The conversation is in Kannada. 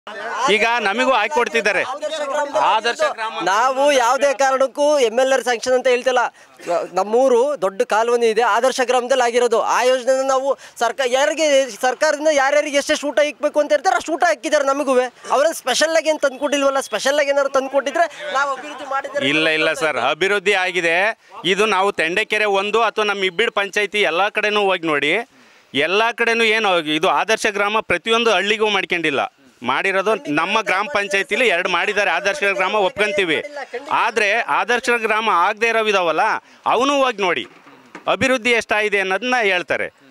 ಈಗ ನಮಗೂ ಹಾಕಿ ಕೊಡ್ತಿದ್ದಾರೆ ಆದರ್ಶ ಗ್ರಾಮ ನಾವು ಯಾವುದೇ ಕಾರಣಕ್ಕೂ ಎಮ್ ಎಲ್ ಆರ್ ಸ್ಯಾಂಕ್ಷನ್ ಅಂತ ಹೇಳ್ತಿಲ್ಲ ನಮ್ಮೂರು ದೊಡ್ಡ ಕಾಲುವನಿ ಇದೆ ಆದರ್ಶ ಗ್ರಾಮದಲ್ಲಿ ಆಗಿರೋದು ಆ ಯೋಜನೆ ನಾವು ಸರ್ಕಾರ ಯಾರಿಗೆ ಸರ್ಕಾರದಿಂದ ಯಾರ್ಯಾರಿಗೆ ಎಷ್ಟೆಷ್ಟು ಊಟ ಇಕ್ಬೇಕು ಅಂತ ಹೇಳ್ತಾರೆ ಅಷ್ಟು ಊಟ ಹಾಕಿದ್ದಾರೆ ನಮಗೂ ಅವ್ರನ್ನ ಸ್ಪೆಷಲ್ ಆಗಿ ಏನು ತಂದ್ಕೊಟ್ಟಿಲ್ವಲ್ಲ ಸ್ಪೆಷಲ್ ಆಗಿ ಏನಾದ್ರು ತಂದ್ಕೊಟ್ಟಿದ್ರೆ ನಾವು ಅಭಿವೃದ್ಧಿ ಮಾಡಿದ್ರೆ ಇಲ್ಲ ಇಲ್ಲ ಸರ್ ಅಭಿವೃದ್ಧಿ ಆಗಿದೆ ಇದು ನಾವು ತೆಂಡೆಕೆರೆ ಒಂದು ಅಥವಾ ನಮ್ಮ ಇಬ್ಬಿಡ್ ಪಂಚಾಯತಿ ಎಲ್ಲ ಕಡೆನೂ ಹೋಗಿ ನೋಡಿ ಎಲ್ಲ ಕಡೆನೂ ಏನು ಇದು ಆದರ್ಶ ಗ್ರಾಮ ಪ್ರತಿಯೊಂದು ಹಳ್ಳಿಗೂ ಮಾಡ್ಕೊಂಡಿಲ್ಲ ಮಾಡಿರೋದು ನಮ್ಮ ಗ್ರಾಮ ಪಂಚಾಯತಿಲಿ ಎರಡು ಮಾಡಿದ್ದಾರೆ ಆದರ್ಶ ಗ್ರಾಮ ಒಪ್ಕೊಂತೀವಿ ಆದರೆ ಆದರ್ಶ ಗ್ರಾಮ ಆಗದೆ ಇರೋವಿದಾವಲ್ಲ ಅವನು ಹೋಗಿ ನೋಡಿ ಅಭಿವೃದ್ಧಿ ಎಷ್ಟಾಗಿದೆ ಅನ್ನೋದನ್ನ ಹೇಳ್ತಾರೆ